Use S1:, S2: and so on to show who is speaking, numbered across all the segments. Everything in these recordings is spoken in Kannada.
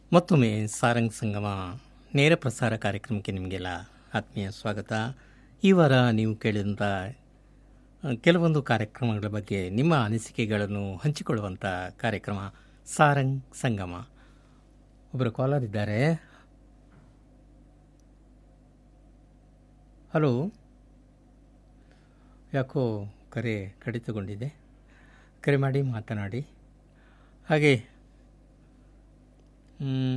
S1: ಮತ್ತೊಮ್ಮೆ ಸಾರಂಗ್ ಸಂಗಮ ನೇರ ಪ್ರಸಾರ ಕಾರ್ಯಕ್ರಮಕ್ಕೆ ನಿಮಗೆಲ್ಲ ಆತ್ಮೀಯ ಸ್ವಾಗತ ಈ ವಾರ ನೀವು ಕೇಳಿದಂಥ ಆ, ಕೆಲವೊಂದು ಕಾರ್ಯಕ್ರಮಗಳ ಬಗ್ಗೆ ನಿಮ್ಮ ಅನಿಸಿಕೆಗಳನ್ನು ಹಂಚಿಕೊಳ್ಳುವಂಥ ಕಾರ್ಯಕ್ರಮ ಸಾರಂಗ್ ಸಂಗಮ ಒಬ್ಬರು ಕಾಲರ್ ಇದ್ದಾರೆ ಹಲೋ ಯಾಕೋ ಕರೆ ಕಡಿತಗೊಂಡಿದೆ ಕರೆ ಮಾಡಿ ಮಾತನಾಡಿ ಹಾಗೆ ಮ್,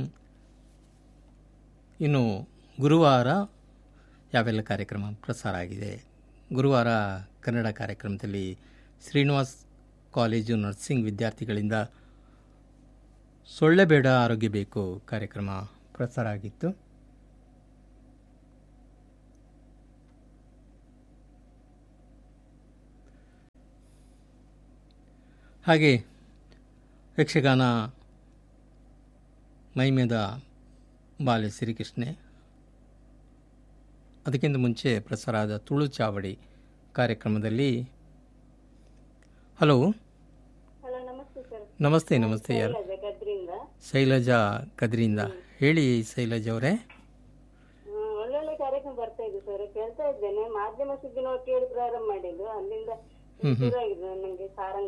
S1: ಇನ್ನು ಗುರುವಾರ ಯಾವೆಲ್ಲ ಕಾರ್ಯಕ್ರಮ ಪ್ರಸಾರ ಆಗಿದೆ ಗುರುವಾರ ಕನ್ನಡ ಕಾರ್ಯಕ್ರಮದಲ್ಲಿ ಶ್ರೀನಿವಾಸ್ ಕಾಲೇಜು ನರ್ಸಿಂಗ್ ವಿದ್ಯಾರ್ಥಿಗಳಿಂದ ಸೊಳ್ಳೆ ಬೇಡ ಆರೋಗ್ಯ ಬೇಕು ಕಾರ್ಯಕ್ರಮ ಪ್ರಸಾರ ಆಗಿತ್ತು ಹಾಗೆ ಯಕ್ಷಗಾನ ಮೈಮೇದ ಬಾಲೆ ಶ್ರೀಕೃಷ್ಣೆ ಅದಕ್ಕಿಂತ ಮುಂಚೆ ಪ್ರಸಾರ ಆದ ತುಳು ಚಾವಡಿ ಕಾರ್ಯಕ್ರಮದಲ್ಲಿ ಹಲೋ
S2: ಹಲೋ ನಮಸ್ತೆ ಸರ್
S1: ನಮಸ್ತೆ ನಮಸ್ತೆ ಯಾರು
S2: ಶೈಲಜಾ ಗದ್ರಿಂದ
S1: ಶೈಲಜಾ ಕದ್ರಿಂದ ಹೇಳಿ ಶೈಲಜಾ ಅವರೇ
S2: ಹ್ಮ್, ಒಳ್ಳೊಳ್ಳೆ ಕಾರ್ಯಕ್ರಮ ಬರ್ತಾ ಇದೆ ಸರ್ ಕೇಳ್ತಾ ಇದ್ದೇನೆ ಮಾಧ್ಯಮ ಸುದ್ದಿ ನೋಡಿ ಕೇಳಿ ಪ್ರಾರಂಭ ಮಾಡಿದ್ದು ಅಲ್ಲಿಂದ ಶುರು ಆಗಿದೆ ನನಗೆ ಸಾರಂಗ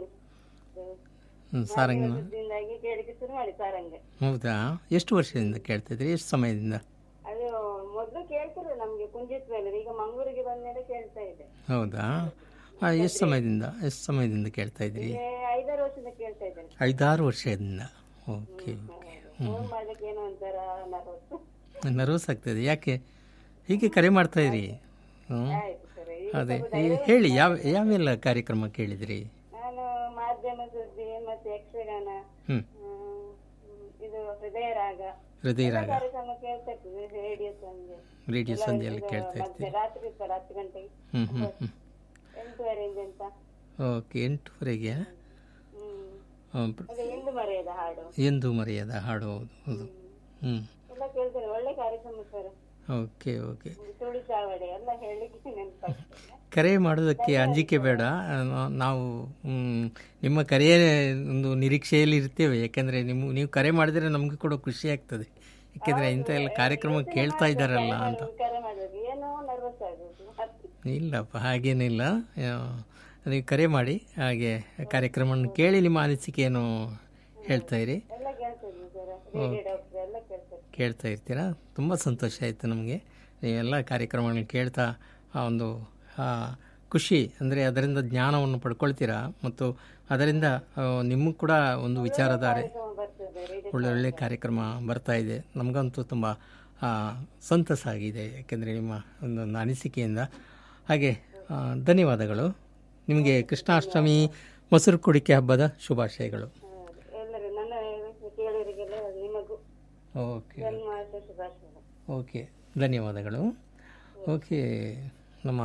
S1: ಸಾರಂಗ
S2: ಸುದ್ದಿಯಿಂದಾಗಿ ಕೇಳಿಕ್ಕೆ ಶುರು ಮಾಡಿ ಸಾರಂಗ
S1: ಹೌದಾ ಎಷ್ಟು ವರ್ಷದಿಂದ ಕೇಳ್ತಾ ಇದ್ರಿ ಎಷ್ಟು ಸಮಯದಿಂದ
S2: ಅದು ಮೊದಲು ಕೇಳ್ತಿದ್ರು ನಮ್ಗೆ ಕುಂಜಿತ್ ಮೇಲೆ ಈಗ ಮಂಗಳೂರಿಗೆ ಬಂದ್ಮೇಲೆ ಕೇಳ್ತಾ ಇದೆ
S1: ಹೌದಾ ಹಾಂ ಎಷ್ಟು ಸಮಯದಿಂದ ಎಷ್ಟು ಸಮಯದಿಂದ ಕೇಳ್ತಾ ಇದ್ರಿ
S2: ಈಗ ಐದಾರು ವರ್ಷದಿಂದ ಕೇಳ್ತಾ ಇದ್ದೇನೆ
S1: ಐದಾರು ವರ್ಷದಿಂದ ಓಕೆ ಓಕೆ
S2: ಫೋನ್ ಮಾಡ್ಲಿಕ್ಕೆ ಏನೋ ಒಂಥರ ನರ್ವಸ್
S1: ನರ್ವಸ್ ಆಗ್ತದೆ ಯಾಕೆ ಹೀಗೆ ಕರೆ ಮಾಡ್ತಾ ಇರಿ ಹ್ಞೂ
S2: ಆಯ್ತು ಸರ್ ಈಗ
S1: ಅದೇ ಈ ಹೇಳಿ ಯಾವ ಯಾವೆಲ್ಲ ಕಾರ್ಯಕ್ರಮ ಕೇಳಿದ್ರಿ
S2: ನಾನು ಮಾಧ್ಯಮ ಸುದ್ದಿ ಮತ್ತೆ ಯಕ್ಷಗಾನ
S1: ಹ್ಞೂ
S2: ಹ್ಮ್, ಇದು ಹೃದಯ ರಾಗ
S1: ಹೃದಯ ರಾಗ
S2: ಕಾರ್ಯಕ್ರಮ ಕೇಳ್ತಾ ಇರ್ತೀವಿ ರೇಡಿಯೋ ಸಂಜೆ
S1: ರೇಡಿಯೋ ಸಂಜೆಯಲ್ಲಿ ಕೇಳ್ತಾ
S2: ಮಧ್ಯ
S1: ಇರ್ತೀವಿ
S2: ರಾತ್ರಿ ಸರ್ ಹತ್ತು ಗಂಟೆಗೆ
S1: ಹ್ಞೂ ಹ್ಞೂ ಹ್ಞೂ
S2: ಎಂಟುವರೆಯಿಂದ ಅಂತ
S1: ಓಕೆ ಎಂಟುವರೆಗೆ
S2: ಹ್ಮ್
S1: ಹ್ಮ್, ಪ್ರ-
S2: ಅದೇ ಎಂದು ಮರೆಯದ ಹಾಡು
S1: ಎಂದು ಮರೆಯದ ಹಾಡು ಹೌದು ಹೌದು ಹ್ಞೂ
S2: ಎಲ್ಲ ಕೇಳ್ತಾರೆ ಒಳ್ಳೆ ಕಾರ್ಯಕ್ರಮ ಸರ್
S1: ಓಕೆ ಓಕೆ
S2: ತುಳಿ ಚಾವಡೆ ಎಲ್ಲ ಹೇಳಲಿಕ್ಕೆ ನೆನಪಾಗ್ತದೆ
S1: ಕರೆ ಮಾಡೋದಕ್ಕೆ ಅಂಜಿಕೆ ಬೇಡ ನಾ- ನಾವು ಮ್, ನಿಮ್ಮ ಕರೆಯ ಒಂದು ನಿರೀಕ್ಷೆಯಲ್ಲಿ ಇರ್ತೇವೆ ಯಾಕೆಂದರೆ ನಿಮ್ಮ ನೀವು ಕರೆ ಮಾಡಿದರೆ ನಮಗೂ ಕೂಡ ಖುಷಿ ಆಗ್ತದೆ ಯಾಕೆಂದರೆ ಇಂಥ ಎಲ್ಲ ಕಾರ್ಯಕ್ರಮ ಕೇಳ್ತಾ ಇದ್ದಾರಲ್ಲ ಅಂತ
S2: ಕರೆ ಮಾಡ್ಬೇಕು ಏನೋ ನರ್ವಸ್ ಆಗೋದು ಮತ್ತೆ
S1: ಇಲ್ಲಪ್ಪ ಹಾಗೇನಿಲ್ಲ ಆ, ನೀವು ಕರೆ ಮಾಡಿ ಹಾಗೆ ಕಾರ್ಯಕ್ರಮವನ್ನು ಕೇಳಿ ನಿಮ್ಮ ಅನಿಸಿಕೆಯನ್ನು ಹೇಳ್ತಾ ಇರಿ
S2: ಎಲ್ಲ ಕೇಳ್ತಾ ಇದ್ವಿ ಸರ್ ರೇಡಿಯೋ ಡಾಕ್ಟರ್ ಎಲ್ಲ ಕೇಳ್ತಾರೆ
S1: ಕೇಳ್ತಾ ಇರ್ತೀರಾ ತುಂಬ ಸಂತೋಷ ಆಯಿತು ನಮಗೆ ನೀವೆಲ್ಲ ಕಾರ್ಯಕ್ರಮಗಳನ್ನ ಕೇಳ್ತಾ ಆ ಒಂದು ಆ, ಖುಷಿ ಅಂದರೆ ಅದರಿಂದ ಜ್ಞಾನವನ್ನು ಪಡ್ಕೊಳ್ತೀರಾ ಮತ್ತು ಅದರಿಂದ ನಿಮಗೂ ಕೂಡ ಒಂದು ವಿಚಾರಧಾರೆ
S2: ಕಾರ್ಯಕ್ರಮ ಬರ್ತದೆ ರೇಡಿಯೋ
S1: ಒಳ್ಳೊಳ್ಳೆ ಕಾರ್ಯಕ್ರಮ ಬರ್ತಾ ಇದೆ ನಮಗಂತೂ ತುಂಬ ಆ, ಸಂತಸ ಆಗಿದೆ ಯಾಕೆಂದರೆ ನಿಮ್ಮ ಒಂದು ಅನಿಸಿಕೆಯಿಂದ ಹಾಗೆ ಆ, ಧನ್ಯವಾದಗಳು ನಿಮಗೆ ಕೃಷ್ಣಾಷ್ಟಮಿ ಮೊಸರು ಕುಡಿಕೆ ಹಬ್ಬದ ಶುಭಾಶಯಗಳು
S2: ಹೌದು. ಎಲ್ಲರೂ ನನ್ನ ಕೇಳೋರಿಗೆಲ್ಲ ನಿಮಗೂ
S1: ಓಕೆ
S2: ಜನ್ಮಾಷ್ಟ ಶುಭಾಶಯಗಳು
S1: ಓಕೆ ಧನ್ಯವಾದಗಳು ಓಕೆ ನಮ್ಮ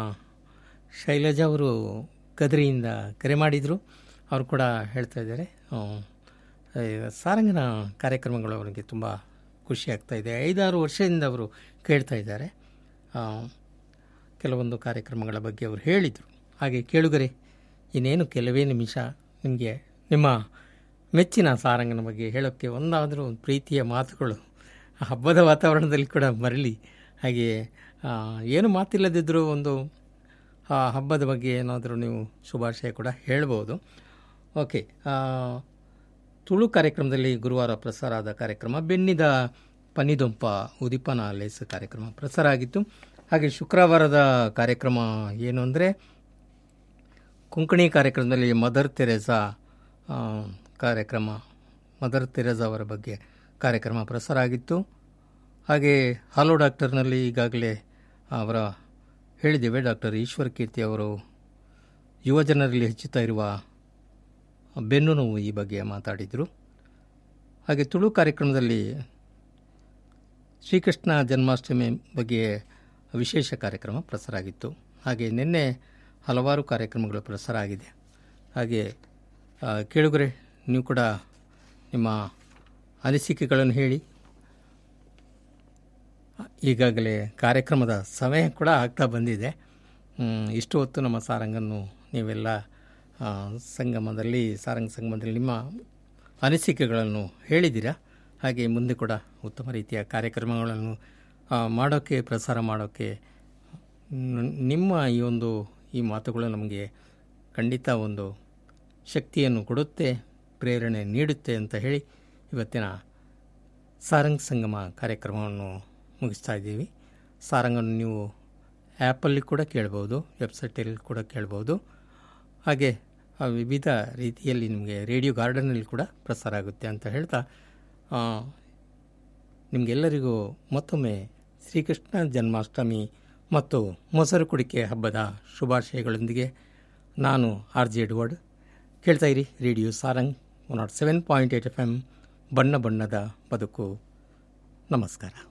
S1: ಶೈಲಜಾ ಅವರು ಕದ್ರಿಯಿಂದ ಕರೆ ಮಾಡಿದರು ಅವರು ಕೂಡ ಹೇಳ್ತಾ ಇದ್ದಾರೆ ಹ್ಮ್, ಈ ಸಾರಂಗನ ಕಾರ್ಯಕ್ರಮಗಳು ಅವರಿಗೆ ತುಂಬ ಖುಷಿ ಆಗ್ತಾ ಇದೆ ಐದಾರು ವರ್ಷದಿಂದ ಅವರು ಕೇಳ್ತಾ ಇದ್ದಾರೆ ಆ, ಕೆಲವೊಂದು ಕಾರ್ಯಕ್ರಮಗಳ ಬಗ್ಗೆ ಅವರು ಹೇಳಿದರು ಹಾಗೆ ಕೇಳುಗರೆ ಇನ್ನೇನು ಕೆಲವೇ ನಿಮಿಷ ನಿಮಗೆ ನಿಮ್ಮ ಮೆಚ್ಚಿನ ಸಾರಂಗನ ಬಗ್ಗೆ ಹೇಳೋಕ್ಕೆ ಒಂದಾದರೂ ಒಂದು ಪ್ರೀತಿಯ ಮಾತುಗಳು ಆ ಹಬ್ಬದ ವಾತಾವರಣದಲ್ಲಿ ಕೂಡ ಮರಳಿ ಹಾಗೆ ಆ, ಏನು ಮಾತಿಲ್ಲದಿದ್ದರೂ ಒಂದು ಆ ಹಬ್ಬದ ಬಗ್ಗೆ ಏನಾದರೂ ನೀವು ಶುಭಾಶಯ ಕೂಡ ಹೇಳ್ಬೋದು ಓಕೆ ಆ, ತುಳು ಕಾರ್ಯಕ್ರಮದಲ್ಲಿ ಗುರುವಾರ ಪ್ರಸಾರ ಆದ ಕಾರ್ಯಕ್ರಮ ಬೆನ್ನಿದ ಪನಿದೊಂಪ ಉದಿಪನ ಲೇಸ್ ಕಾರ್ಯಕ್ರಮ ಪ್ರಸಾರ ಆಗಿತ್ತು ಹಾಗೆ ಶುಕ್ರವಾರದ ಕಾರ್ಯಕ್ರಮ ಏನು ಅಂದರೆ ಕೊಂಕಣಿ ಕಾರ್ಯಕ್ರಮದಲ್ಲಿ ಮದರ್ ತೆರೆಸಾ ಆ, ಕಾರ್ಯಕ್ರಮ ಮದರ್ ತೆರೆಸಾ ಅವರ ಬಗ್ಗೆ ಕಾರ್ಯಕ್ರಮ ಪ್ರಸಾರ ಆಗಿತ್ತು ಹಾಗೆ ಹಲೋ ಡಾಕ್ಟರ್ನಲ್ಲಿ ಈಗಾಗಲೇ ಅವರ ಹೇಳಿದ್ದೇವೆ ಡಾಕ್ಟರ್ ಈಶ್ವರ ಕೀರ್ತಿ ಅವರು ಯುವಜನರಲ್ಲಿ ಹೆಚ್ಚುತ್ತಾ ಇರುವ ಬೆನ್ನು ನೋವು ಈ ಬಗ್ಗೆ ಮಾತಾಡಿದರು ಹಾಗೆ ತುಳು ಕಾರ್ಯಕ್ರಮದಲ್ಲಿ ಶ್ರೀಕೃಷ್ಣ ಜನ್ಮಾಷ್ಟಮಿ ಬಗ್ಗೆ ವಿಶೇಷ ಕಾರ್ಯಕ್ರಮ ಪ್ರಸಾರ ಆಗಿತ್ತು ಹಾಗೆ ನಿನ್ನೆ ಹಲವಾರು ಕಾರ್ಯಕ್ರಮಗಳು ಪ್ರಸಾರ ಆಗಿದೆ ಹಾಗೆ ಆ, ಕೇಳುಗರೆ ನೀವು ಕೂಡ ನಿಮ್ಮ ಅನಿಸಿಕೆಗಳನ್ನು ಹೇಳಿ ಈಗಾಗಲೇ ಕಾರ್ಯಕ್ರಮದ ಸಮಯ ಕೂಡ ಆಗ್ತಾ ಬಂದಿದೆ ಹ್ಮ್, ಇಷ್ಟು ಹೊತ್ತು ನಮ್ಮ ಸಾರಂಗನ್ನು ನೀವೆಲ್ಲ ಆ, ಸಂಗಮದಲ್ಲಿ ಸಾರಂಗ ಸಂಗಮದಲ್ಲಿ ನಿಮ್ಮ ಅನಿಸಿಕೆಗಳನ್ನು ಹೇಳಿದ್ದೀರಾ ಹಾಗೆ ಮುಂದೆ ಕೂಡ ಉತ್ತಮ ರೀತಿಯ ಕಾರ್ಯಕ್ರಮಗಳನ್ನು ಆ, ಮಾಡೋಕ್ಕೆ ಪ್ರಸಾರ ಮಾಡೋಕ್ಕೆ ನ್- ನಿಮ್ಮ ಈ ಒಂದು ಈ ಮಾತುಗಳು ನಮಗೆ ಖಂಡಿತ ಒಂದು ಶಕ್ತಿಯನ್ನು ಕೊಡುತ್ತೆ ಪ್ರೇರಣೆ ನೀಡುತ್ತೆ ಅಂತ ಹೇಳಿ ಇವತ್ತಿನ ಸಾರಂಗ್ ಸಂಗಮ ಕಾರ್ಯಕ್ರಮವನ್ನು ಮುಗಿಸ್ತಾ ಇದ್ದೀವಿ ಸಾರಂಗನ್ನು ನೀವು ಆ್ಯಪಲ್ಲಿ ಕೂಡ ಕೇಳ್ಬೋದು ವೆಬ್ಸೈಟಲ್ಲಿ ಕೂಡ ಕೇಳ್ಬೋದು ಹಾಗೆ ಆ ವಿವಿಧ ರೀತಿಯಲ್ಲಿ ನಿಮಗೆ ರೇಡಿಯೋ ಗಾರ್ಡನಲ್ಲಿ ಕೂಡ ಪ್ರಸಾರ ಆಗುತ್ತೆ ಅಂತ ಹೇಳ್ತಾ ಆ, ನಿಮಗೆಲ್ಲರಿಗೂ ಮತ್ತೊಮ್ಮೆ ಶ್ರೀಕೃಷ್ಣ ಜನ್ಮಾಷ್ಟಮಿ ಮತ್ತು ಮೊಸರು ಕುಡಿಕೆ ಹಬ್ಬದ ಶುಭಾಶಯಗಳೊಂದಿಗೆ ನಾನು ಆರ್ ಜೆ ಎಡ್ವರ್ಡ್ ಕೇಳ್ತಾ ಇರಿ radio Sarang one nought seven point eight F M ಬಣ್ಣ ಬಣ್ಣದ ಬದುಕು ನಮಸ್ಕಾರ